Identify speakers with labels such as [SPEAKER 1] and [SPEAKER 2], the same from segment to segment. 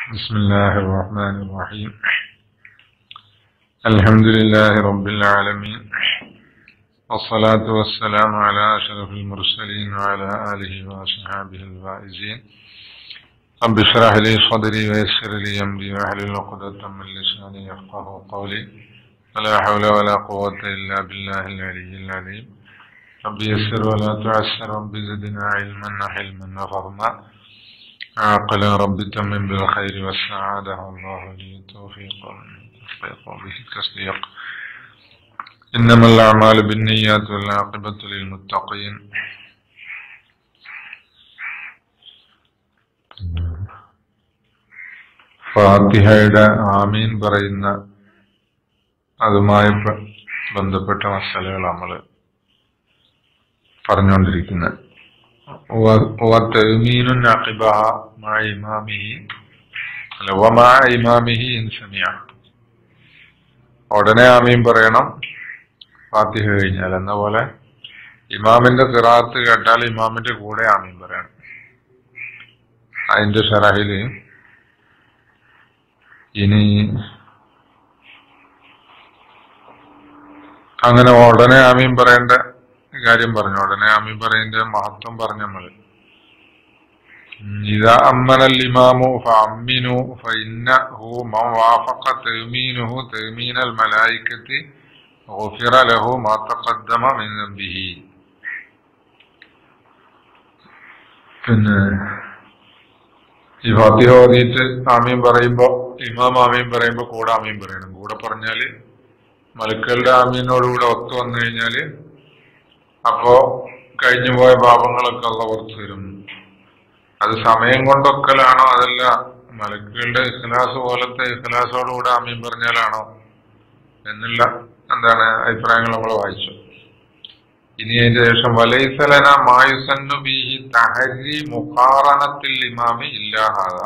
[SPEAKER 1] بسم الله الرحمن الرحيم الحمد لله رب العالمين والصلاة والسلام على أشرف المرسلين وعلى آله وأصحابه الفائزين رب اشرح لي صدري ويسر لي أمري واحلل عقدة من لساني يفقه قولي ولا حول ولا قوة إلا بالله العلي العليم رب يسر ولا تعسر رب زدنا علما وحلما وفهما عاقلا رب تمم بالخير والسعادة والله لي التوفيق والتوفيق به التصديق إنما الأعمال بالنيات والعاقبة للمتقين ഫാത്തിഹയുടെ ആമീൻ പറയുന്ന അതുമായി ബ- ബന്ധപ്പെട്ട മസലകൾ നമ്മൾ പറഞ്ഞുകൊണ്ടിരിക്കുന്നത് وتأمين عقبها مع إمامه അല്ല ومع إمامه إن سمع ഉടനെ ആമീൻ പറയണം ഫാത്തിഹ കഴിഞ്ഞാൽ എന്ന പോലെ ഇമാമിന്റെ സിറാത്ത് കേട്ടാൽ ഇമാമിന്റെ കൂടെ ആമീൻ പറയണം അതിന്റെ ഷറഹില് ഇനി അങ്ങനെ ഉടനെ ആമീൻ പറയേണ്ട കാര്യം പറഞ്ഞു ഉടനെ ആമീൻ പറയുന്ന മഹത്വം പറഞ്ഞു നമ്മള് إذا أمن الإمام فأمنوا فإنه من وافق تأمينه تأمين الملائكة غفر له ما تقدم من ذنبه പിന്നെ ഈ ഫാത്തിഹ ഓതിയിട്ട് ആമീൻ പറയുമ്പോ ഇമാം ആമീൻ പറയുമ്പോ കൂടെ ആമീൻ പറയണം കൂടെ പറഞ്ഞാല് മലക്കളുടെ ആമീനോടുകൂടെ ഒത്തു വന്നു കഴിഞ്ഞാല് അപ്പോ കഴിഞ്ഞു പോയ പാപങ്ങളൊക്കെ അള്ള പുറത്തു വരും അത് സമയം കൊണ്ടൊക്കലാണോ അതല്ല മലക്കുകളുടെ ഇഖ്ലാസ് പോലത്തെ ഇഖ്ലാസോടുകൂടെ ആമീൻ പറഞ്ഞാലാണോ എന്നുള്ള എന്താണ് അഭിപ്രായങ്ങൾ നമ്മൾ വായിച്ചു ഇനി അതിന്റെ ശേഷം വലൈസലന മായുസന്നു ബിഹി തഹരി മുഖാറനത്തിൽ ഇമാമി ഇല്ലാഹാദ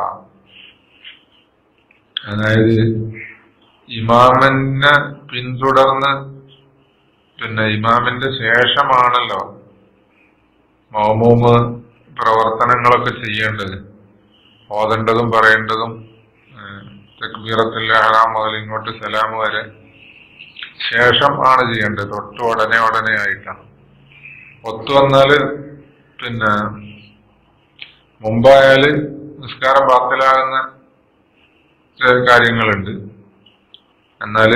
[SPEAKER 1] അതായത് ഇമാമിനെ പിന്തുടർന്ന് പിന്നെ ഇമാമിന്റെ ശേഷമാണല്ലോ മൗമൂമ് പ്രവർത്തനങ്ങളൊക്കെ ചെയ്യേണ്ടത് ഓതേണ്ടതും പറയേണ്ടതും തെക്ബീറത്തിൽ ഹറാം മുതൽ ഇങ്ങോട്ട് സലാം വരെ ശേഷം ആണ് ചെയ്യേണ്ടത് തൊട്ട് ഉടനെ ഉടനെ ആയിട്ടാണ് ഒത്തു വന്നാല് പിന്നെ മുമ്പായാല് നിസ്കാരം ബാത്തിലാകുന്ന ചില കാര്യങ്ങളുണ്ട് എന്നാല്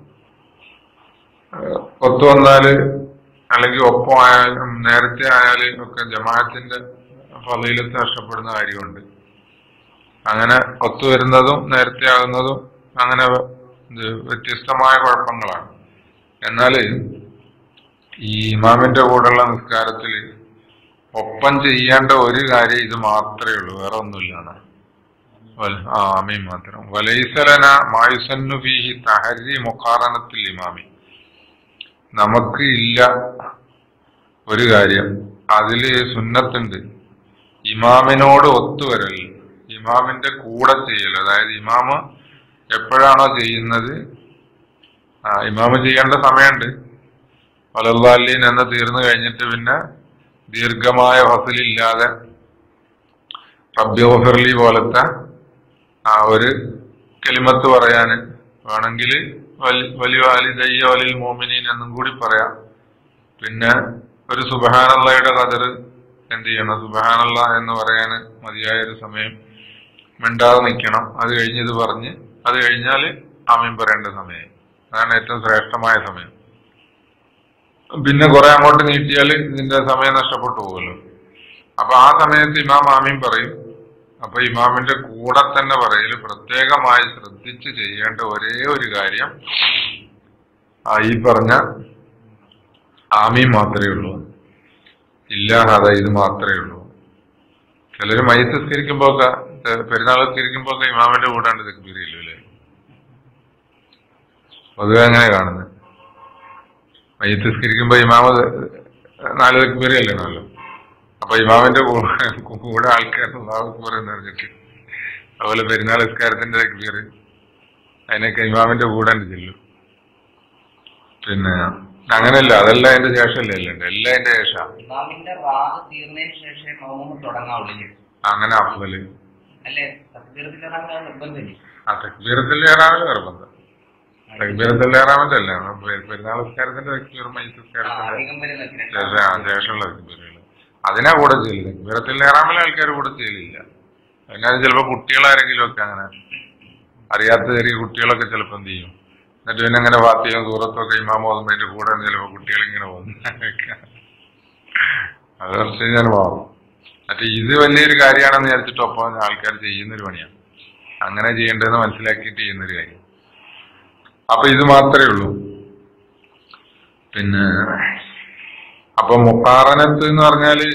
[SPEAKER 1] ഏഹ് ഒത്തു വന്നാല് അല്ലെങ്കിൽ ഒപ്പം ആയാലും നേരത്തെ ആയാല് ഒക്കെ ജമാഅത്തിന്റെ ഫലയിലത്ത് നഷ്ടപ്പെടുന്ന കാര്യമുണ്ട് അങ്ങനെ ഒത്തുവരുന്നതും നേരത്തെ ആകുന്നതും അങ്ങനെ ഇത് വ്യത്യസ്തമായ കുഴപ്പങ്ങളാണ് എന്നാല് ഈ ഇമാമിന്റെ കൂടെയുള്ള നിസ്കാരത്തില് ഒപ്പം ചെയ്യേണ്ട ഒരു കാര്യം ഇത് മാത്രമേ ഉള്ളൂ വേറെ ഒന്നുമില്ലാണ് വൽ- ആ ആമീൻ മാത്രം വലൈസലന മായുസന്നു ഫീഹി തഹരി മുഖാറനത്തിൽ ഇമാമി നമുക്ക് ഇല്ല ഒരു കാര്യം അതില് സുന്നത്തുണ്ട് ഇമാമിനോട് ഒത്തുവരൽ ഇമാമിന്റെ കൂടെ ചെയ്യൽ അതായത് ഇമാമ് എപ്പോഴാണോ ചെയ്യുന്നത് ആ ഇമാമ് ചെയ്യേണ്ട സമയമുണ്ട് വലല്ലാലീൻ എന്ന് തീർന്നു കഴിഞ്ഞിട്ട് പിന്നെ ദീർഘമായ ഫസലില്ലാതെ റബ്യോഫർലി പോലത്തെ ആ ഒരു കെലിമത്ത് പറയാന് വേണമെങ്കിൽ വലിയ വാലിദയ്യ വലിൽ മോമിനീൻ എന്നും കൂടി പറയാം പിന്നെ ഒരു സുബഹാനള്ളയുടെ കതർ എന്ത് ചെയ്യണം സുബഹാനള്ള എന്ന് പറയാന് മതിയായ ഒരു സമയം മിണ്ടാതെ നിൽക്കണം അത് കഴിഞ്ഞ് ഇത് പറഞ്ഞ് അത് കഴിഞ്ഞാൽ ആമീൻ പറയേണ്ട സമയം അതാണ് ഏറ്റവും ശ്രേഷ്ഠമായ സമയം പിന്നെ കുറെ അങ്ങോട്ട് നീട്ടിയാൽ ഇതിന്റെ സമയം നഷ്ടപ്പെട്ടു പോകുമല്ലോ അപ്പൊ ആ സമയത്ത് ഇമാം ആമീൻ പറയും അപ്പൊ ഇമാമിന്റെ കൂടെ തന്നെ പറയല് പ്രത്യേകമായി ശ്രദ്ധിച്ച് ചെയ്യേണ്ട ഒരേ ഒരു കാര്യം ആ ഈ പറഞ്ഞ ആമീൻ മാത്രമേ ഉള്ളൂ ഇല്ലാതെ ഇത് മാത്രമേ ഉള്ളൂ ചിലര് മയത്ത് സ്കരിക്കുമ്പോ ഒക്കെ പെരുന്നാൾ സ്കരിക്കുമ്പോ ഒക്കെ ഇമാമിന്റെ കൂടാണ്ട് തെക്കുപിരിയില്ലൂ അല്ലേ പൊതുവെ അങ്ങനെ കാണുന്നത് മയ്യത്ത് സ്കരിക്കുമ്പോ ഇമാമ നാല് തെക്കുപേരി അല്ലേണല്ലോ അപ്പൊ ഇമാമിന്റെ കൂടെ കൂടെ ആൾക്കാർ അക്ബർ എന്ന് പറഞ്ഞിട്ട് അതുപോലെ പെരുന്നാൾ നിസ്കാരത്തിന്റെ തെക്കുപേര് അതിനൊക്കെ ഇമാമിന്റെ കൂടെ ഉണ്ട് ചെല്ലും പിന്നെ അങ്ങനെയല്ല അതെല്ലാം അതിന്റെ ശേഷമല്ലേ അല്ലേ എല്ലാം അതിന്റെ ശേഷം
[SPEAKER 2] ഇമാമിന്റെ റാഹ് തീർന്നതിന് ശേഷം മൗമൂമ് തുടങ്ങാവുള്ളൂ
[SPEAKER 1] അങ്ങനെ അഫ്സല്
[SPEAKER 2] അല്ലേ തക്ബീറത്തിന്റെ ഇറാമിൽ നിർബന്ധമില്ലേ
[SPEAKER 1] ആ തക്ബീറത്തിൽ ഏറാമല് നിർബന്ധം തക്ബീറത്തിൽ ഏറാമത്തല്ല പെരുന്നാൾ നിസ്കാരത്തിന്റെ തക്ബീർ
[SPEAKER 2] ആ,
[SPEAKER 1] മൈസൂസ്കാരത്തിന്റെ
[SPEAKER 2] അധികം വരുന്ന
[SPEAKER 1] ശേഷം ആ, ശേഷമുള്ള തക്ബീറുകൾ അതിനാ കൂടെ ചെയ്യല് തക്ബീറത്തിൽ ഏറാമല ആൾക്കാർ കൂടെ ചെയ്യലില്ല അതിനകത്ത് ചിലപ്പോ കുട്ടികളാരെങ്കിലും ഒക്കെ അങ്ങനെ അറിയാത്ത ചെറിയ കുട്ടികളൊക്കെ ചിലപ്പോൾ എന്ത് ചെയ്യും എന്നിട്ട് പിന്നെ അങ്ങനെ വാത്തിയും സൂറത്തും ഒക്കെ ഇമാമ ഓതുമ്പതിന്റെ കൂടെ ചിലപ്പോൾ കുട്ടികൾ ഇങ്ങനെ പോകുന്നു അത് കുറച്ച് ഞാൻ മാറും മറ്റേ ഇത് വലിയൊരു കാര്യമാണെന്ന് വിചാരിച്ചിട്ട് ഒപ്പം ആൾക്കാർ ചെയ്യുന്നൊരു പണിയാണ് അങ്ങനെ ചെയ്യേണ്ടതെന്ന് മനസ്സിലാക്കിയിട്ട് ചെയ്യുന്നൊരു കാര്യം അപ്പൊ ഇത് മാത്രമേ ഉള്ളൂ പിന്നെ അപ്പൊ മുക്കാറനത്ത് എന്ന് പറഞ്ഞാല്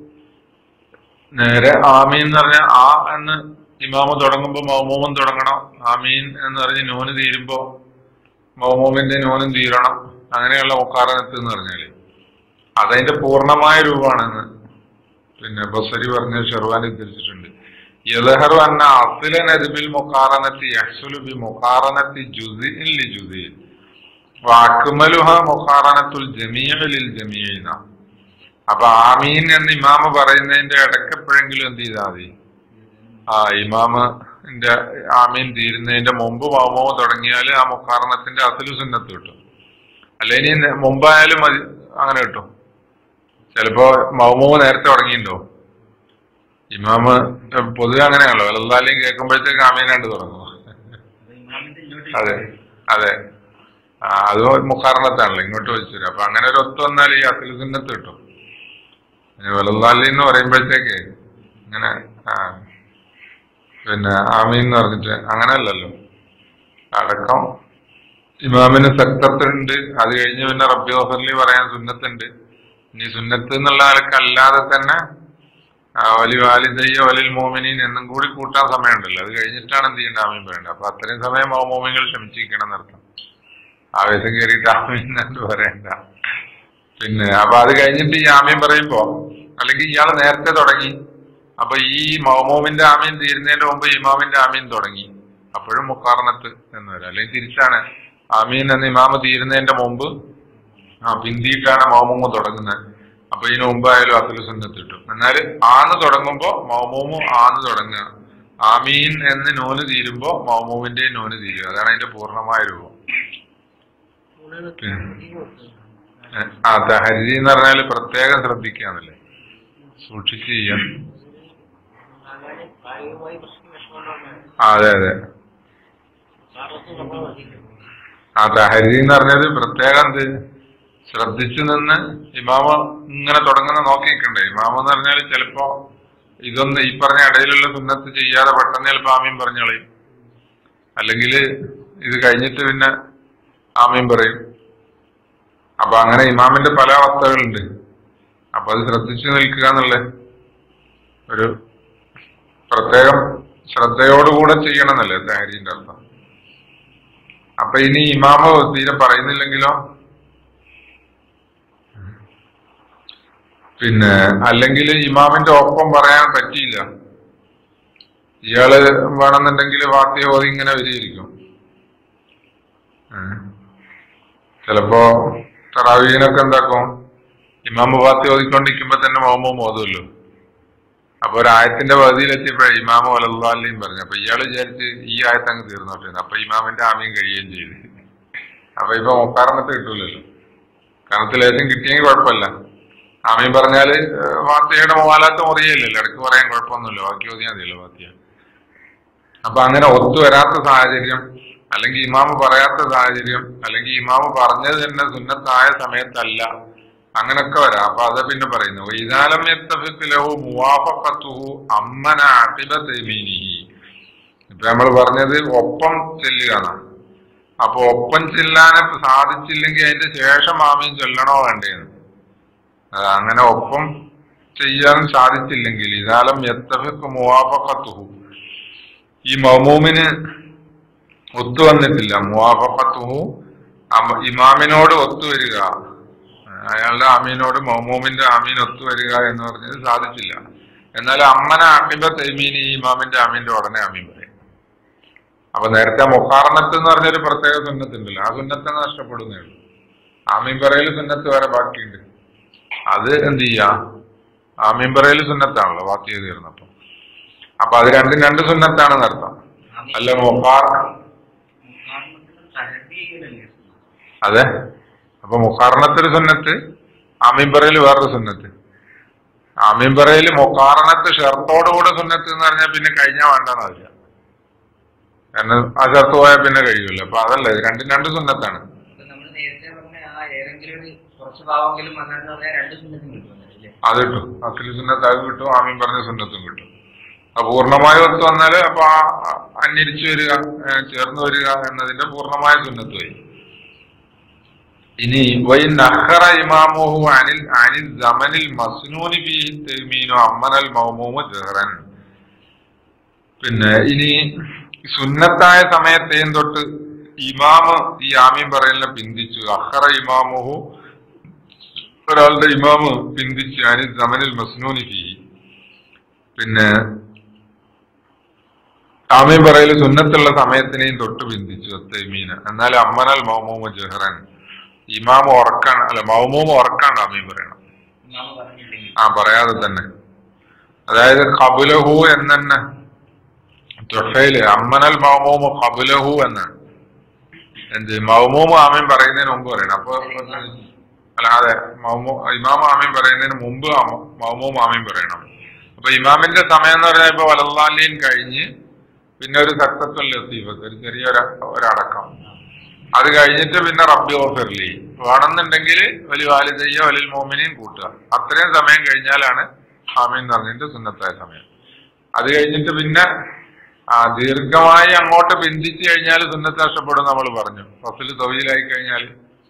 [SPEAKER 1] നേരെ ആമീൻ എന്ന് പറഞ്ഞാൽ ആ എന്ന് ഇമാമ് തുടങ്ങുമ്പോ മൗമൂമൻ തുടങ്ങണം ആമീൻ എന്ന് പറഞ്ഞ് നൂന് തീരുമ്പോ മൗമൂമിന്റെ നൂനും തീരണം അങ്ങനെയുള്ള മുക്കാറനത്ത് എന്ന് പറഞ്ഞാല് അതതിന്റെ പൂർണ്ണമായ രൂപമാണെന്ന് പിന്നെ ബസരി പറഞ്ഞ ഷെർവാൻ ഉദ്ധരിച്ചിട്ടുണ്ട് യദഹറു അന്ന അസില നദ്ബിൽ മുഖാറനത്തി യഹ്സുലു ബി മുഖാറനത്തി ജുസിഇൻ ലി ജുസിഇൻ വാക്കുമലുഹ മുഖാറനത്തുൽ ജമീഅ ലിൽ ജമീഇന അപ്പൊ ആമീൻ എന്ന് ഇമാമ് പറയുന്നതിന്റെ ഇടയ്ക്ക് എപ്പോഴെങ്കിലും എന്ത് ചെയ്താൽ മതി ആ ഇമാമിന്റെ ആമീൻ തീരുന്നതിന്റെ മുമ്പ് മൗമോ തുടങ്ങിയാൽ ആ മുഖാറനത്തിന്റെ അസലു സുന്നത്ത് കിട്ടും അല്ല ഇനി നെ- മുമ്പായാലും മതി അങ്ങനെ കിട്ടും ചിലപ്പോ മൗമോ നേരത്തെ തുടങ്ങിയിട്ടുണ്ടോ ഇമാമ് പൊതുവെ അങ്ങനെയാണല്ലോ വലല്ലാലും കേൾക്കുമ്പോഴത്തേക്ക് ആമീനാണ്ട് തുടങ്ങും
[SPEAKER 2] ഇമാമിന്റെ ഇങ്ങോട്ട്
[SPEAKER 1] അതെ അതെ ആ, അത് മുഖാരണത്താണല്ലോ ഇങ്ങോട്ട് വെച്ചു അപ്പൊ അങ്ങനെ ഒരു ഒത്തു വന്നാൽ ഈ അസൽ സുന്നത്ത് കിട്ടും പിന്നെ വലല്ലാലി എന്ന് പറയുമ്പോഴത്തേക്ക് ഇങ്ങനെ ആ പിന്നെ ആമീൻ എന്ന് പറഞ്ഞിട്ട് അങ്ങനെയല്ലല്ലോ അടക്കം ഇമാമിന് സക്തത്തുണ്ട് അത് കഴിഞ്ഞ് പിന്നെ റബ്ബി ഓഫറിൽ പറയാൻ സുന്നത്തുണ്ട് ഇനി സുന്നത്ത് എന്നുള്ള ആൾക്ക് അല്ലാതെ തന്നെ ആ, വലി വാലിദയ്യ വലിൽ മോമിനീൻ എന്നും കൂടി കൂട്ടാൻ സമയമുണ്ടല്ലോ അത് കഴിഞ്ഞിട്ടാണ് എന്ത് ചെയ്യേണ്ട ആമീൻ പറയേണ്ടത് അപ്പൊ അത്രയും സമയം മോമിങ്ങൾ ക്ഷമിച്ചിരിക്കണം എന്നർത്ഥം ആവേശം കയറിയിട്ട് ആമീൻ എന്ന് പറയണ്ട പിന്നെ അപ്പൊ അത് കഴിഞ്ഞിട്ട് ഈ ആമീൻ പറയുമ്പോ അല്ലെങ്കിൽ ഇയാൾ നേരത്തെ തുടങ്ങി അപ്പൊ ഈ മൗമോമിന്റെ ആമീൻ തീരുന്നതിന് മുമ്പ് ഇമാമിന്റെ ആമീൻ തുടങ്ങി അപ്പോഴും മുക്കാർണത്ത് എന്ന് വരാം അല്ലെങ്കിൽ തിരിച്ചാണ് ആമീൻ എന്ന ഇമാമ് തീരുന്നതിന്റെ മുമ്പ് ആ പിന്തിയിട്ടാണ് മൗമൂമ് തുടങ്ങുന്നത് അപ്പൊ ഇതിനു മുമ്പായാലും അസല് സുന്നത്ത് കിട്ടും എന്നാൽ ആന്ന് തുടങ്ങുമ്പോ മൗമൂമ് ആന്ന് തുടങ്ങുക ആമീൻ എന്ന് നൂന് തീരുമ്പോ മൗമൂമിന്റെ നൂന് തീരുക അതാണ് അതിന്റെ പൂർണ്ണമായ രൂപം ഏ, ആ തഹരി എന്ന് പറഞ്ഞാല് പ്രത്യേകം ശ്രദ്ധിക്കാന്നല്ലേ സൂക്ഷിച്ച് ചെയ്യാം
[SPEAKER 2] പ്രായോഗികമായി പ്രശ്നം വിഷമമുണ്ടാകും
[SPEAKER 1] ആ, അതെ അതെ ആ തഹരി എന്ന് പറഞ്ഞത് പ്രത്യേകം എന്ത് ശ്രദ്ധിച്ചു നിന്ന് ഇമാമ ഇങ്ങനെ തുടങ്ങുന്ന നോക്കി നിൽക്കണ്ടേ ഇമാമ എന്ന് പറഞ്ഞാൽ ചിലപ്പോ ഇതൊന്ന് ഈ പറഞ്ഞ ഇടയിലുള്ള സുന്നത്ത് ചെയ്യാതെ പെട്ടെന്ന് ചിലപ്പോ ആമീൻ പറഞ്ഞോളയും അല്ലെങ്കിൽ ഇത് കഴിഞ്ഞിട്ട് പിന്നെ ആമീൻ പറയും അപ്പൊ അങ്ങനെ ഇമാമിന്റെ പല അവസ്ഥകളുണ്ട് അപ്പൊ അത് ശ്രദ്ധിച്ചു നിൽക്കുക എന്നുള്ള ഒരു പ്രത്യേകം ശ്രദ്ധയോടുകൂടെ ചെയ്യണം എന്നല്ലേ തഹരീന്റെ അർത്ഥം അപ്പൊ ഇനി ഇമാമ തീരെ പറയുന്നില്ലെങ്കിലോ പിന്നെ അല്ലെങ്കിൽ ഇമാമിന്റെ ഒപ്പം പറയാൻ പറ്റിയില്ല ഇയാള് വേണമെന്നുണ്ടെങ്കിൽ വാർത്തയെ ഓതി ഇങ്ങനെ വരികയായിരിക്കും ഏഹ്. ചിലപ്പോ തറാവീനൊക്കെ എന്താക്കും ഇമാമ വാർത്ത ഓതിക്കൊണ്ടിരിക്കുമ്പോ തന്നെ മോമോ മോതുമല്ലോ അപ്പൊ ഒരു ആയത്തിന്റെ പകുതിയിലെത്തിയപ്പോഴേ ഇമാമ വലല്ലാലിയും പറഞ്ഞു അപ്പൊ ഇയാള് വിചാരിച്ച് ഈ ആയത്ത് അങ്ങ് തീർന്നോട്ടെ അപ്പൊ ഇമാമിന്റെ ആമയും കഴിയുകയും ചെയ്തു അപ്പൊ ഇപ്പൊ മുക്കാറന്നത്ത് കിട്ടൂലല്ലോ കാരണത്തിൽ ലേശം കിട്ടിയെങ്കിൽ കുഴപ്പമില്ല ആമയും പറഞ്ഞാല് ഏഹ്, വാത്തിയുടെ മോലാത്ത മുറിയല്ലോ ഇടയ്ക്ക് പറയാൻ കുഴപ്പമൊന്നുമില്ല ബാക്കി ഓതിയാൽ മതിയല്ലോ വാത്തിയ അപ്പൊ അങ്ങനെ ഒത്തു വരാത്ത സാഹചര്യം അല്ലെങ്കിൽ ഇമാമ് പറയാത്ത സാഹചര്യം അല്ലെങ്കിൽ ഇമാമ് പറഞ്ഞത് തന്നെ സുന്നത്തായ സമയത്തല്ല അങ്ങനൊക്കെ വരാം അപ്പൊ അത് പിന്നെ പറയുന്നു ഇതാലം എത്തഫിലഹു മുവാഫത്തുഹു അമ്മന അട്ടിബ തെമീനിഹി ഇപ്പൊ നമ്മൾ പറഞ്ഞത് ഒപ്പം ചെല്ലുക എന്നാണ് അപ്പൊ ഒപ്പം ചെല്ലാൻ സാധിച്ചില്ലെങ്കിൽ അതിന്റെ ശേഷം ആമയും ചൊല്ലണോ വേണ്ടേന്ന് അത് അങ്ങനെ ഒപ്പം ചെയ്യാൻ സാധിച്ചില്ലെങ്കിൽ ഇതാലം എത്തഫിക്ക് മുവാഫത്തുഹു ഈ മൗമൂമിന് ഒത്തു വന്നിട്ടില്ല മുവാഫത്തുഹു അമ- ഇമാമിനോട് ഒത്തുവരിക അയാളുടെ ആമീനോട് മൗമൂമിന്റെ ആമീൻ ഒത്തുവരിക എന്ന് പറഞ്ഞത് സാധിച്ചില്ല എന്നാൽ അമ്മന അമിബ തൈമീൻ ഈ ഇമാമിന്റെ ആമീന്റെ ഉടനെ ആമീൻ പറയും അപ്പൊ നേരത്തെ മൊക്കാർണത്ത് എന്ന് പറഞ്ഞൊരു പ്രത്യേക സുന്നത്തുണ്ടല്ലോ ആ സുന്നത്ത് നഷ്ടപ്പെടുന്നേ ഉള്ളൂ ആമീൻ പറയൽ സുന്നത്ത് വരെ ബാക്കിയുണ്ട് അത് എന്ത് ചെയ്യാ ആമീൻ പറയൽ സുന്നത്താണല്ലോ ബാക്കി ചെയ്ത് തീർന്നപ്പോ അപ്പൊ അത് രണ്ടും രണ്ട് സുന്നത്താണെന്ന് അർത്ഥം അല്ല മുഖാർ അതെ അപ്പൊ മുഖാർണത്തൊരു സുന്നത്ത് ആമീൻപറയിൽ വേറൊരു സുന്നത്ത് ആമീൻപറയിൽ മുഖാർണത്ത് ഷർത്തോടുകൂടെ സുന്നത്ത് എന്ന് പറഞ്ഞാൽ പിന്നെ കഴിഞ്ഞാൽ വേണ്ടെന്ന് അറിയാം കാരണം ആ ഷർത്ത് പോയാൽ പിന്നെ കഴിയൂല അപ്പൊ അതല്ല ഇത് രണ്ടും രണ്ട് സുന്നത്താണ്
[SPEAKER 2] നമ്മൾ നേരത്തെ പറഞ്ഞ ആ ഏതെങ്കിലും ഒരു കുറച്ച് ഭാവമെങ്കിലും വന്നിട്ട് പറയാൻ രണ്ട് സുന്നത്തും കിട്ടുമല്ലേ
[SPEAKER 1] അത് കിട്ടും അക്കിൽ സുന്നത്ത് അത് കിട്ടും ആമീൻ പറഞ്ഞ സുന്നത്തും കിട്ടും അപ്പൊ പൂർണ്ണമായ ഒത്ത് വന്നാൽ അപ്പൊ ആ അന്യരിച്ചു വരിക ഏ, ചേർന്ന് വരിക എന്നതിന്റെ പൂർണ്ണമായ സുന്നത്ത് വരും ഇനി വൈ നഹറ ഇമാമുഹു അനിൽ അനിൽ ജമനിൽ മസ്നൂനി ബി തെമീനു അമ്മനൽ മൗമൂമു ജഹറൻ പിന്നെ ഇനി സുന്നത്തായ സമയത്തെയും തൊട്ട് ഇമാമ് ഈ ആമീൻ പറയലിനെ പിന്തിച്ചു അഹറ ഇമാമുഹു ഒരാളുടെ ഇമാമ് പിന്തിച്ച് അനിൽ ജമനിൽ മസ്നൂനി ഫീ പിന്നെ ആമീൻ പറയൽ സുന്നത്തുള്ള സമയത്തിനെയും തൊട്ട് പിന്തിച്ചു തൈമീന് എന്നാൽ അമ്മനൽ മൗമൂമ ജഹറൻ ഇമാം ഉറക്കാണ് അല്ല മൗമൂമ ഉറക്കാണ്ട് ആമീൻ പറയണം
[SPEAKER 2] ഇമാമ പറഞ്ഞില്ലെങ്കിൽ
[SPEAKER 1] ആ പറയാതെ തന്നെ അതായത് കബുലഹു എന്നെ തൊഫയില് അമ്മനൽ മൗമൂമ കബുലഹു എന്നാണ് എന്ത് മൗമൂമ ആമീൻ പറയുന്നതിന് മുമ്പ് പറയണം അപ്പൊ അല്ല അതെ മൗമൂ ഇമാം ആമീൻ പറയുന്നതിന് മുമ്പ് ആമ- മൗമൂം ആമീൻ പറയണം അപ്പൊ ഇമാമിന്റെ സമയം എന്ന് പറഞ്ഞാൽ ഇപ്പൊ വലല്ലാലീൻ കഴിഞ്ഞ് പിന്നെ ഒരു സക്സസ്ഫുൾ ലത്തീഫത്ത് ഒരു ചെറിയ ഒരു- ഒരടക്കം അത് കഴിഞ്ഞിട്ട് പിന്നെ റബ്ബി ഓഫർലി വേണമെന്നുണ്ടെങ്കിൽ വലിയ വാലിദയ്യ വലിയ മോമിനെയും കൂട്ടുക അത്രയും സമയം കഴിഞ്ഞാലാണ് ആമീൻ എന്ന് പറഞ്ഞിട്ട് സുന്നത്തായ സമയം അത് കഴിഞ്ഞിട്ട് പിന്നെ ആ ദീർഘമായി അങ്ങോട്ട് ബന്ധിച്ചു കഴിഞ്ഞാൽ സുന്നത്ത് നഷ്ടപ്പെടും നമ്മൾ പറഞ്ഞു ഫസിൽ തൊഴിലായി കഴിഞ്ഞാൽ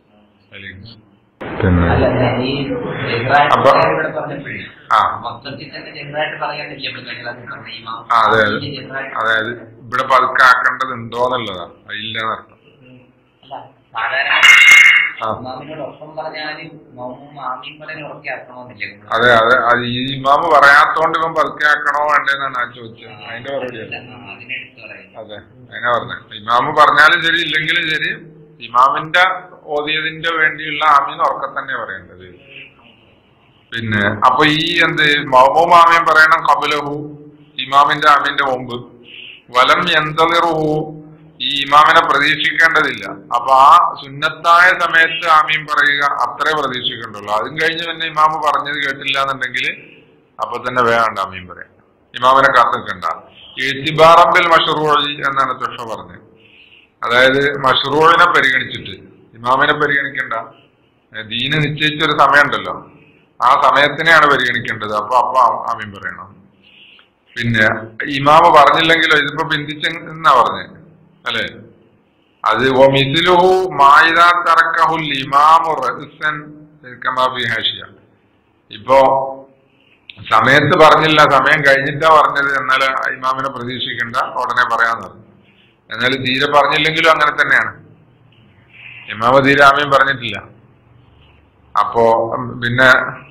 [SPEAKER 1] പിന്നെ
[SPEAKER 2] അല്ല ഞാൻ ഈ ചെറുതായിട്ട്
[SPEAKER 1] അപ്പൊ-
[SPEAKER 2] ഇവിടെ പറഞ്ഞപ്പോഴേ
[SPEAKER 1] ആ
[SPEAKER 2] മൊത്തത്തിൽ തന്നെ ചെറുതായിട്ട് പറയാനില്ല ഇവിടെ ബംഗ്ലാദേശിൽ പറഞ്ഞ ഇമാം
[SPEAKER 1] ആ, അതെ അതെ
[SPEAKER 2] ഈ ചെറുതായിട്ട്
[SPEAKER 1] അതായത് ഇവിടെ പതുക്കെ ആക്കേണ്ടതുണ്ടോ എന്നുള്ളതാ ഇല്ലെന്നർത്ഥം
[SPEAKER 2] അല്ല സാധാരണ
[SPEAKER 1] ആ.
[SPEAKER 2] ഇമാമിനോട് ഒപ്പം പറഞ്ഞാലും മൗമും ആമീൻ പറഞ്ഞ് ഉറക്കെ ആക്കണമെന്നില്ല
[SPEAKER 1] അതെ അതെ അത് ഈ ഇമാമ് പറയാത്തോണ്ട് ഇവൻ പതുക്കെ ആക്കണോ വേണ്ടേന്നാണ് ആ ചോദിച്ചത് അതിന്റെ മറുപടി അല്ല
[SPEAKER 2] അതിനെടുത്ത് പറയുന്നത്
[SPEAKER 1] അതെ അതിനെ പറഞ്ഞത് ഇമാമ് പറഞ്ഞാലും ശരി ഇല്ലെങ്കിലും ശരി ഇമാമിന്റെ ഓതിയതിന്റെ വേണ്ടിയുള്ള ആമീൻ ഉറക്കെ തന്നെ പറയേണ്ടത് പിന്നെ അപ്പൊ ഈ എന്ത് മൗമൂം ആമീൻ പറയണം കബുലഹു ഇമാമിന്റെ ആമീന്റെ മുമ്പ് വലം എന്തളിറുഹു ഈ ഇമാമിനെ പ്രതീക്ഷിക്കേണ്ടതില്ല അപ്പൊ ആ സുന്നത്തായ സമയത്ത് ആമീൻ പറയുക അത്രേ പ്രതീക്ഷിക്കേണ്ടുള്ളൂ അതും കഴിഞ്ഞ് പിന്നെ ഇമാമ് പറഞ്ഞത് കേട്ടില്ല എന്നുണ്ടെങ്കിൽ അപ്പൊ തന്നെ വേണ്ട ആമീൻ പറയാം ഇമാമിനെ കാത്തു നിൽക്കണ്ട എഴുത്തിബാറമ്പിൽ മഷറൂഴി എന്നാണ് തുഷ പറഞ്ഞത് അതായത് മഷറൂഴിനെ പരിഗണിച്ചിട്ട് ഇമാമിനെ പരിഗണിക്കണ്ട ഏ, ദീന് നിശ്ചയിച്ചൊരു സമയമുണ്ടല്ലോ ആ സമയത്തിനെയാണ് പരിഗണിക്കേണ്ടത് അപ്പൊ അപ്പൊ ആ- ആമീൻ പറയണം പിന്നെ ഇമാമ് പറഞ്ഞില്ലെങ്കിലോ ഇതിപ്പോ ബന്ധിച്ചെന്നാ പറഞ്ഞത് അല്ലെ അത് മിസിലുഹു മായിദാ തറക്കഹുൽ ഇമാമു റഹ്സൻ കമാ ഫി ഹാഷിയ ഇപ്പോ സമയത്ത് പറഞ്ഞില്ല സമയം കഴിഞ്ഞിട്ടാ പറഞ്ഞത് എന്നാൽ ഇമാമിനെ പ്രതീക്ഷിക്കണ്ട ഉടനെ പറയാന്ന് പറഞ്ഞു എന്നാൽ തീരെ പറഞ്ഞില്ലെങ്കിലും അങ്ങനെ തന്നെയാണ് ഇമാമ തീരെ ആമയും പറഞ്ഞിട്ടില്ല അപ്പോ ഉം, പിന്നെ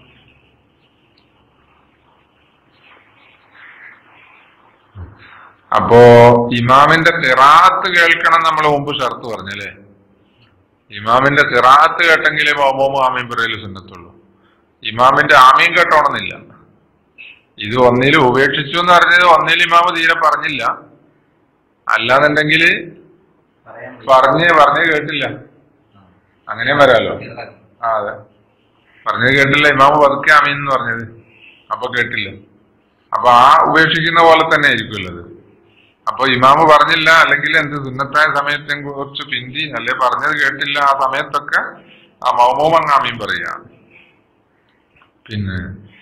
[SPEAKER 1] അപ്പോ ഇമാമിന്റെ തിറാത്ത് കേൾക്കണം നമ്മൾ മുമ്പ് ഷർത്ത് പറഞ്ഞല്ലേ ഇമാമിന്റെ തിറാത്ത് കേട്ടെങ്കിലേ മോമോമോ ആമീൻ പറയല് സുന്നത്തുള്ളൂ ഇമാമിന്റെ ആമീൻ കേട്ടോണമെന്നില്ല ഇത് ഒന്നിൽ ഉപേക്ഷിച്ചു എന്ന് പറഞ്ഞത് ഒന്നിൽ ഇമാമ് തീരെ പറഞ്ഞില്ല അല്ലാന്നുണ്ടെങ്കിൽ
[SPEAKER 2] പറയാൻ
[SPEAKER 1] പറഞ്ഞ് പറഞ്ഞ് കേട്ടില്ല അങ്ങനെയും വരാലോ ആ അതെ പറഞ്ഞത് കേട്ടില്ല ഇമാമ് പതുക്കെ ആമീൻ എന്ന് പറഞ്ഞത് അപ്പൊ കേട്ടില്ല അപ്പൊ ആ ഉപേക്ഷിക്കുന്ന പോലെ തന്നെ ആയിരിക്കുമല്ലോ അത് അപ്പൊ ഇമാമ് പറഞ്ഞില്ല അല്ലെങ്കിൽ എന്ത് സുന്നത്തായ സമയത്തെ കുറിച്ച് പിന്തി അല്ലെ പറഞ്ഞത് കേട്ടില്ല ആ സമയത്തൊക്കെ ആ മൗമൂമങ്ങ് ആമീൻ പറയാ പിന്നെ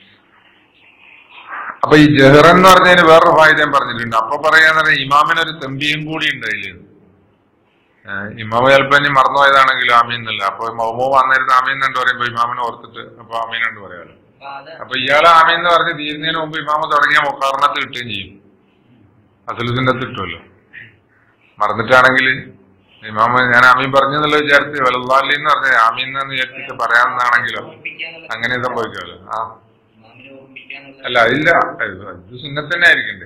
[SPEAKER 1] അപ്പൊ ഈ ജഹറൻ എന്ന് പറഞ്ഞതിന് വേറൊരു ഫായിദം പറഞ്ഞിട്ടുണ്ട് അപ്പൊ പറയാന്ന് പറഞ്ഞാൽ ഇമാമിനൊരു തെമ്പിയും കൂടി ഉണ്ട് അതില് ഏഹ് ഇമാമ് ചിലപ്പോ ഇനി മറന്നുപോയതാണെങ്കിലും ആമീൻ എന്നല്ല അപ്പൊ മൗമോ വന്നിരുന്ന് ആമീൻ എന്നു പറയുമ്പോ ഇമാമിനെ ഓർത്തിട്ട് അപ്പൊ ആമീൻ എന്ന് പറയാലോ
[SPEAKER 2] അപ്പൊ അത്
[SPEAKER 1] അപ്പൊ ഇയാളെ ആമീൻ എന്ന് പറഞ്ഞ് തീരുന്നതിന് മുമ്പ് ഇമാമ് തുടങ്ങിയ മുക്കാറിനത്ത് കിട്ടുകയും ചെയ്യും അസലുസിന്റെ കിട്ടുമല്ലോ മറന്നിട്ടാണെങ്കിൽ ഇമാമ് ഞാൻ ആമീൻ പറഞ്ഞു എന്നുള്ള വിചാരിച്ച് വലുതാലി എന്ന് പറഞ്ഞ ആമീൻ എന്ന് വിചാരിച്ചിട്ട് പറയാമെന്നാണെങ്കിലോ
[SPEAKER 2] ഓർമ്മിപ്പിക്കാന്നുള്ള-
[SPEAKER 1] അങ്ങനെ സംഭവിക്കാമല്ലോ ആ
[SPEAKER 2] ഇമാമിനെ ഓർമ്മിപ്പിക്കാന്നുള്ള-
[SPEAKER 1] അല്ല ഇല്ല ഇത് സുന്നത്തന്നെ ആയിരിക്കണ്ടേ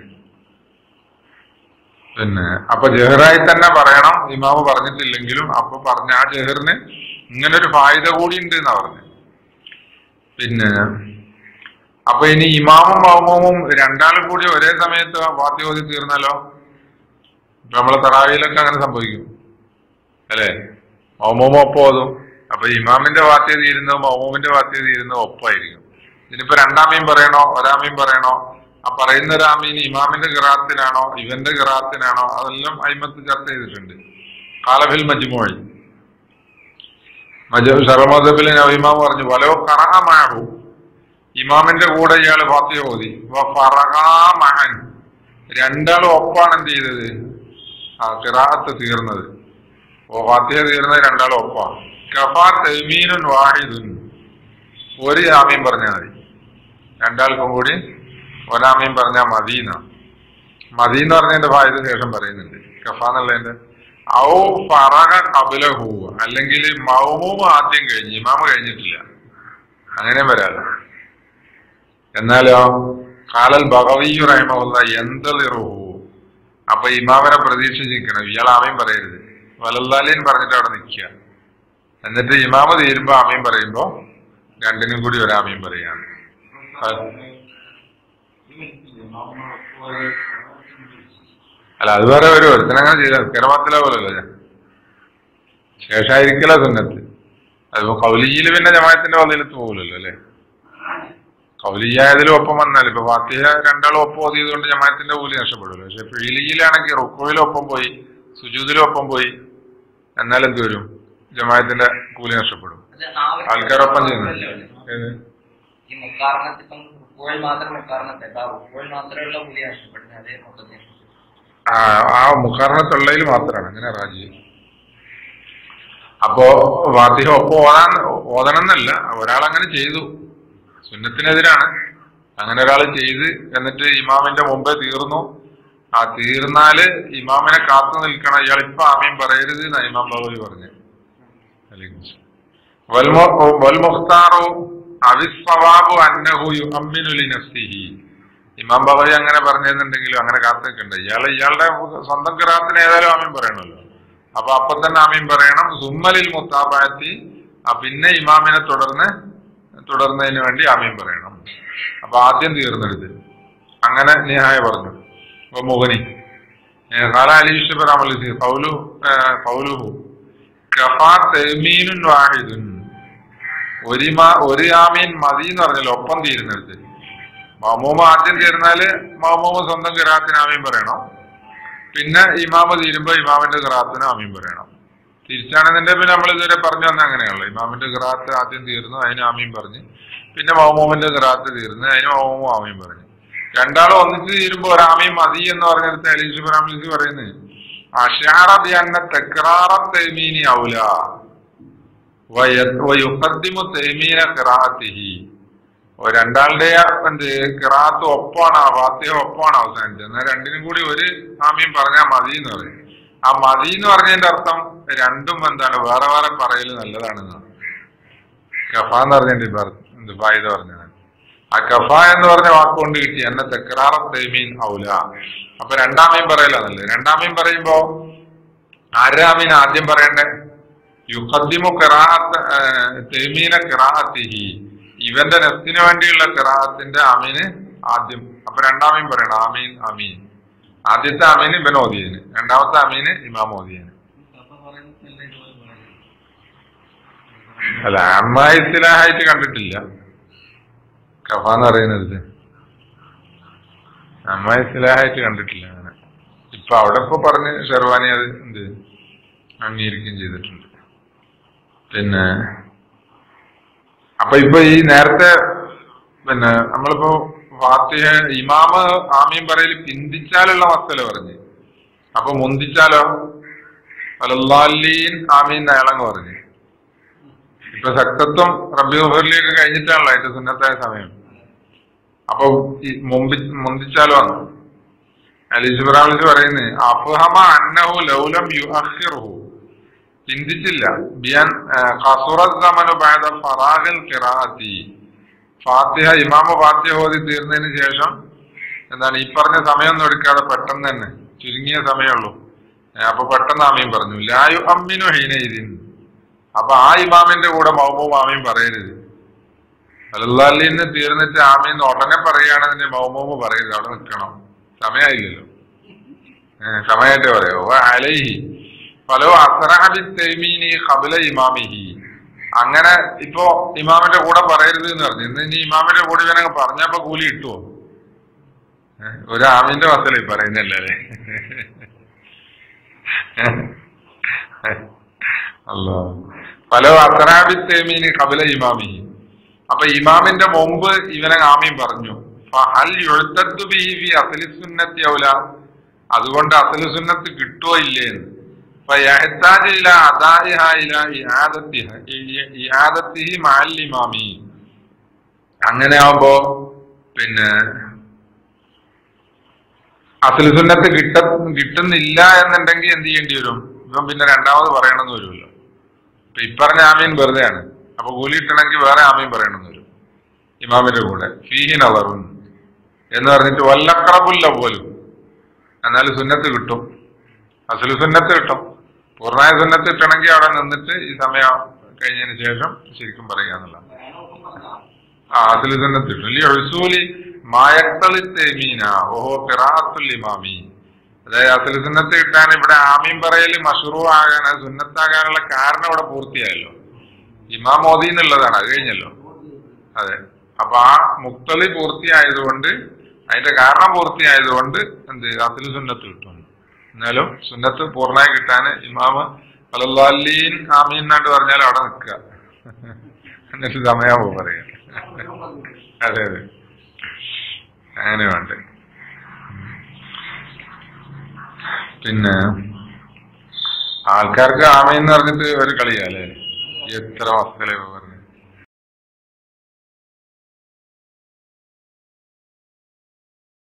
[SPEAKER 1] പിന്നെ അപ്പൊ ജഹറായി തന്നെ പറയണം ഇമാമ് പറഞ്ഞിട്ടില്ലെങ്കിലും അപ്പൊ പറഞ്ഞ ആ ജഹറിന് ഇങ്ങനെ ഒരു ഫായിദ കൂടി ഉണ്ട് എന്നാ പറഞ്ഞത് പിന്നെ അപ്പൊ ഇനി ഇമാമും മൗമൂമും രണ്ടാളും കൂടി ഒരേ സമയത്ത് വാത്തി ഓതി തീർന്നാലോ ഇപ്പൊ നമ്മളെ തറാവിയിലൊക്കെ അങ്ങനെ സംഭവിക്കും അല്ലേ മൗമൂമ ഒപ്പം ഓതും അപ്പൊ ഇമാമിന്റെ വാത്തി തീരുന്നോ മൗമൂമിന്റെ വാത്തി തീരുന്നോ ഒപ്പായിരിക്കും ഇതിനിപ്പോ രണ്ടാമീൻ പറയണോ ഒരാമീൻ പറയണോ ആ പറയുന്ന ഒരാമീൻ ഇമാമിന്റെ ഗിറാത്തിനാണോ ഇവന്റെ ഗിറാത്തിനാണോ അതെല്ലാം അയിമത്ത് ചർച്ച ചെയ്തിട്ടുണ്ട് കാലഫിൽ മജ്മോഴി ഷറമദബിൽ ഇമാം പറഞ്ഞു വലോ കറഹമാഹു ഇമാമിന്റെ കൂടെ ഇയാൾ ഫാത്തിയ ഓതി ഫറഹാമഹൻ രണ്ടാളും ഒപ്പാണ് എന്ത് ചെയ്തത് ആ കിറാത്ത് തീർന്നത് ഓ ഫാത്തിയ തീർന്നത് രണ്ടാളും ഒപ്പാണ് കഫാ തെമീനുൻ വാഹിദുൻ ഒരു ആമീൻ പറഞ്ഞാൽ മതി രണ്ടാൾക്കും കൂടി ഒരാമീൻ പറഞ്ഞാൽ മദീന മതി എന്ന് പറഞ്ഞതിന്റെ ഭാഗത്തിന് ശേഷം പറയുന്നുണ്ട് കഫ എന്നുള്ളതിന്റെ ഔ ഫറഹ കബുലഹു അല്ലെങ്കിൽ മൗമൂമ് ആദ്യം കഴിഞ്ഞ് ഇമാമ് കഴിഞ്ഞിട്ടില്ല അങ്ങനെ വരാലോ എന്നാലോ കാലൽ ബഹവിയു റഹ്മുള്ള എന്തളിറുഹു അപ്പൊ ഇമാമിനെ പ്രതീക്ഷിച്ചിരിക്കണം ഇയാൾ ആമീൻ പറയരുത് വലല്ലാലീൻ പറഞ്ഞിട്ട് അവിടെ നിൽക്കുക എന്നിട്ട് ഇമാമ് തീരുമ്പോ ആമീൻ പറയുമ്പോ രണ്ടിനും കൂടി ഒരു ആമീൻ പറയാണ് അല്ല അത് വേറെ ഒരു ഒരുത്തനങ്ങനെ ചെയ്ത കിരമത്തില പോലല്ലോ ശേഷായിരിക്കല സുന്നത്ത് അതിപ്പോ കൗലിയിൽ പിന്നെ ജമായത്തിന്റെ വന്നിലത്ത് പോകില്ലല്ലോ അല്ലെ കൗലിയായതിലും ഒപ്പം വന്നാൽ ഇപ്പൊ ഫാത്തിഹ രണ്ടാളും ഒപ്പം ഓതിയതുകൊണ്ട് ജമായത്തിന്റെ കൂലി നഷ്ടപ്പെടുമല്ലോ പക്ഷെ ഫീലിയിലാണെങ്കിൽ റുക്കോയിലും ഒപ്പം പോയി സുജൂദിലും ഒപ്പം പോയി എന്നാൽ എന്ത് വരും ജമായത്തിന്റെ കൂലി നഷ്ടപ്പെടും
[SPEAKER 2] അത് നാവിന്
[SPEAKER 1] ആൾക്കാരൊപ്പം ചെയ്യുന്നു
[SPEAKER 2] മാത്രമല്ലേ
[SPEAKER 1] ഏത്?
[SPEAKER 2] ഈ മുക്കാറിനത്ത് ഇപ്പം റുക്കോയിൽ മാത്രം മുക്കാറിനത്ത് ആ റുക്കോയിൽ മാത്രമുള്ള പുലി നഷ്ടപ്പെടുന്നത് അതേ മൊത്തത്തിൽ
[SPEAKER 1] ആ ആ മുഖാറിനത്തുള്ളതിൽ മാത്രമാണ് അങ്ങനെ റാജി അപ്പോ വാത്തിഹ ഒപ്പം ഓതാൻ ഓതണം എന്നല്ല ഒരാൾ അങ്ങനെ ചെയ്തു സുന്നത്തിനെതിരാണ് അങ്ങനെ ഒരാൾ ചെയ്ത് എന്നിട്ട് ഇമാമിന്റെ മുമ്പേ തീർന്നു ആ തീർന്നാല് ഇമാമിനെ കാത്തു നിൽക്കണം ഇയാൾ ഇപ്പൊ ആമീൻ പറയരുത് എന്നാ ഇമാം ബാബുലി പറഞ്ഞു വൽമുഖ്താറു അവിസ്വവാബു അന്നഹു യുഅമ്മിനു ലിനഫ്സിഹി ഇമാം ബഹരി അങ്ങനെ പറഞ്ഞെന്നുണ്ടെങ്കിലും അങ്ങനെ കാത്തു നിൽക്കണ്ട ഇയാൾ ഇയാളുടെ സ്വന്തം കിറാത്തിന് ഏതായാലും ആമീൻ പറയണമല്ലോ അപ്പൊ അപ്പൊ തന്നെ ആമീൻ പറയണം സുമ്മലിൽ മുത്താബാത്തി ആ പിന്നെ ഇമാമിനെ തുടർന്ന് തുടർന്നതിന് വേണ്ടി ആമീൻ പറയണം അപ്പൊ ആദ്യം തീർന്നെടുത്ത് അങ്ങനെ നിഹായ പറഞ്ഞു അപ്പൊ മുഹനി കാല അലീഷ് പരാമലിസ് പൗലു പൗലുഹു കഫാ തെമീനുൻ വാഹിദുൻ ഒരു മാ- ഒരു ആമീൻ മതി എന്ന് പറഞ്ഞല്ലോ ഒപ്പം തീരുന്നെടുത്ത് മമൂമ ആദ്യം തീർന്നാല് മമൂമ സ്വന്തം കിറാത്തിന് ആമീൻ പറയണം പിന്നെ ഇമാമ തീരുമ്പോ ഇമാമിന്റെ കിറാത്തിന് ആമീൻ പറയണം തിരിച്ചാണെന്നുണ്ടെ പിന്നെ നമ്മൾ ഇതുവരെ പറഞ്ഞു വന്ന അങ്ങനെയാണല്ലോ ഇമാമിന്റെ കിറാത്ത് ആദ്യം തീർന്നു അതിന് ആമീൻ പറഞ്ഞ് പിന്നെ മൗമൂമിന്റെ കിറാത്ത് തീർന്നു അതിന് മൗമൂമ ആമീൻ പറഞ്ഞു രണ്ടാളും ഒന്നിച്ച് തീരുമ്പോ ഒരു ആമീൻ മതി എന്ന് പറഞ്ഞെടുത്ത് അലീസ് ബറാമിലിസ് പറയുന്നത് അഷാറബി അന്ന തെക്രാറ തെമീനി ഔല വയുഖദ്ദിമു തെമീന ഖിറാഅത്തിഹി ഓ രണ്ടാളുടെ എന്ത് കിറാത്ത് ഒപ്പാണ് ആ ഫാത്തിഹ ഒപ്പാണ് അവസാനിച്ചത് എന്നാൽ രണ്ടിനും കൂടി ഒരു ആമീൻ പറഞ്ഞാൽ മതി എന്ന് പറയും ആ മതി എന്ന് പറഞ്ഞതിന്റെ അർത്ഥം രണ്ടും എന്താണ് വേറെ വേറെ പറയല് നല്ലതാണെന്നാണ് കഫ എന്ന് പറഞ്ഞതിന്റെ ഇപ്പൊ അർത്ഥം- എന്ത് ഫായിദ പറഞ്ഞത് ആ കഫ എന്ന് പറഞ്ഞ വാക്കുകൊണ്ട് കിട്ടി എന്നെ തെക്കറാറ തേമീൻ ഔല അപ്പൊ രണ്ടാമീൻ പറയല നല്ലത് രണ്ടാമീൻ പറയുമ്പോ ആരാമീൻ ആദ്യം പറയണ്ടേ യുഖദ്ദിമു ഖിറാഅത്ത് തേമീന ഖിറാഅത്തിഹി ഇവന്റെ നെസ്റ്റിന് വേണ്ടിയുള്ള ഖിറാഅത്തിന്റെ അമീന് ആദ്യം അപ്പൊ രണ്ടാമീൻ പറയണം ആമീൻ അമീൻ ആദ്യത്തെ അമീന് ഇവൻ ഓതിയന് രണ്ടാമത്തെ അമീന് ഇമാം ഓതിയന് അല്ല അമ്മ ഇസ്ലാഹായിട്ട് കണ്ടിട്ടില്ല കഫ എന്ന് പറയുന്നത് അമ്മ ഇസ്ലാഹായിട്ട് കണ്ടിട്ടില്ല അങ്ങനെ ഇപ്പൊ അവിടെ ഇപ്പൊ പറഞ്ഞ് ഷെർവാനി അത് എന്ത് അംഗീകരിക്കുകയും ചെയ്തിട്ടുണ്ട് പിന്നെ അപ്പൊ ഇപ്പൊ ഈ നേരത്തെ പിന്നെ നമ്മളിപ്പോ ഫാത്തിഹ ഇമാമ ആമീൻ പറയൽ പിന്തിച്ചാലുള്ള മസല പറഞ്ഞ് അപ്പൊ മുന്തിച്ചാലോ അലല്ലാലീൻ ആമീൻ അയാളങ്ങ് പറഞ്ഞു ഇപ്പൊ സക്തത്വം റബ്ബി മുഹറിലേക്ക് കഴിഞ്ഞിട്ടാണല്ലോ അതിന്റെ സുന്നത്തായ സമയം അപ്പൊ ഈ മുമ്പി മുന്തിച്ചാലോ ആണ് അലീസ് ബറാമിസ് പറയുന്നത് അഫഹമ അന്നഹു ലൗലം യുഅഖിറുഹു ചിന്തിച്ചില്ല ബിയാൻ ഖസുറമനു ബഅദ ഫറാഗിൽ ഖിറാഅത്തി ഫാത്തിഹ ഇമാമ ഫാത്തിഹ ഓതി തീർന്നതിന് ശേഷം എന്താണ് ഈ പറഞ്ഞ സമയമൊന്നും എടുക്കാതെ പെട്ടെന്ന് തന്നെ ചുരുങ്ങിയ സമയമുള്ളൂ ഏ, അപ്പൊ പെട്ടെന്ന് ആമീൻ പറഞ്ഞു ലായു അമ്മിനു ഹീനയിദിൻ അപ്പൊ ആ ഇമാമിന്റെ കൂടെ മൗമൂം ആമീൻ പറയരുത് അലല്ലാലിന്ന് തീർന്നിട്ട് ആമീന്ന് ഉടനെ പറയുകയാണെന്നെ മൗമോമ പറയരുത് അവിടെ നിൽക്കണം സമയമായില്ലല്ലോ ഏഹ് സമയമായിട്ടേ പറയോ "വ അലൈഹി ഫലോ അസ്രഹബി തൈമീനി ഖബല ഇമാമിഹി അങ്ങനെ ഇപ്പോ ഇമാമിന്റെ കൂടെ പറയരുത് എന്ന് പറഞ്ഞു ഇന്ന് ഇനി ഇമാമിന്റെ കൂടെ ഇവനങ്ങ് പറഞ്ഞപ്പോ കൂലി കിട്ടുമോ ഏഹ് ഒരു ആമിന്റെ വസല പറയുന്നല്ലേ അല്ലോ ഫലോ അസ്രാബി തൈമീനി ഖബല ഇമാമിഹി അപ്പൊ ഇമാമിന്റെ മുമ്പ് ഇവനെ ആമീൻ പറഞ്ഞു ഫഹൽ യുഴ്ത്തദ്ദു ബിഹി ഫി അസ്ലി സുന്നത്തി ഔല അതുകൊണ്ട് അസ്ലി സുന്നത്ത് കിട്ടുമോ ഇല്ലേന്ന് ഫയഹ്താജ് ഇല അദാഇഹ ഇല ഇആദത്തിഹ ഇആദത്തിഹി മഅൽ ഇമാമി അങ്ങനെ ആവുമ്പോ പിന്നെ അസ്ലി സുന്നത്ത് കിട്ട കിട്ടുന്നില്ല എന്നുണ്ടെങ്കിൽ എന്ത് ചെയ്യേണ്ടി വരും ഇവൻ പിന്നെ രണ്ടാമത് പറയണമെന്ന് വരുമല്ലോ ഇപ്പൊ ഇപ്പറഞ്ഞ ആമീൻ വെറുതെയാണ് അപ്പൊ കൂലി കിട്ടണമെങ്കിൽ വേറെ ആമീൻ പറയണമെന്ന് വരും ഇമാമിന്റെ കൂടെ ഫീഹി നവറുൻ എന്ന് പറഞ്ഞിട്ട് വല്ലക്രബുല്ല പോലും എന്നാൽ സുന്നത്ത് കിട്ടും അസല് സുന്നത്ത് കിട്ടും പൂർണ്ണമായ സുന്നത്ത് കിട്ടണമെങ്കിൽ അവിടെ നിന്നിട്ട് ഈ സമയം കഴിഞ്ഞതിന് ശേഷം ശരിക്കും പറയുക എന്നുള്ളതാണ് ആ അസല് സുന്നത്ത് കിട്ടും ഇല്ലേ ഒഴുസൂലി മായക്കളി തെമീന ഓഹോ പിറാത്തുൽ ഇമാമി അതായത് അസല് സുന്നത്ത് കിട്ടാൻ ഇവിടെ ആമീൻ പറയല് മഷറൂ ആകാൻ അത് സുന്നത്താകാനുള്ള കാരണം ഇവിടെ പൂർത്തിയായല്ലോ ഇമാം മോദി എന്നുള്ളതാണ് അത് കഴിഞ്ഞല്ലോ അതെ അപ്പൊ ആ മുക്തളി പൂർത്തിയായതുകൊണ്ട് അതിന്റെ കാരണം പൂർത്തിയായതുകൊണ്ട് എന്ത് അസല് സുന്നത്ത് കിട്ടും എന്നാലും സുന്നത്ത് പൂർണ്ണമായി കിട്ടാൻ ഇമാമ് അലല്ലാലീൻ ആമീൻ എന്നാണ്ട് പറഞ്ഞാൽ അവിടെ നിൽക്കുക എന്നിട്ട് സമയാവോ പറയാ അതെ അതെ അങ്ങനെ വേണ്ടേ പിന്നെ ആൾക്കാർക്ക് ആമയെന്ന് പറഞ്ഞിട്ട് ഒരു കളിയാ അല്ലേ എത്ര മക്കളെ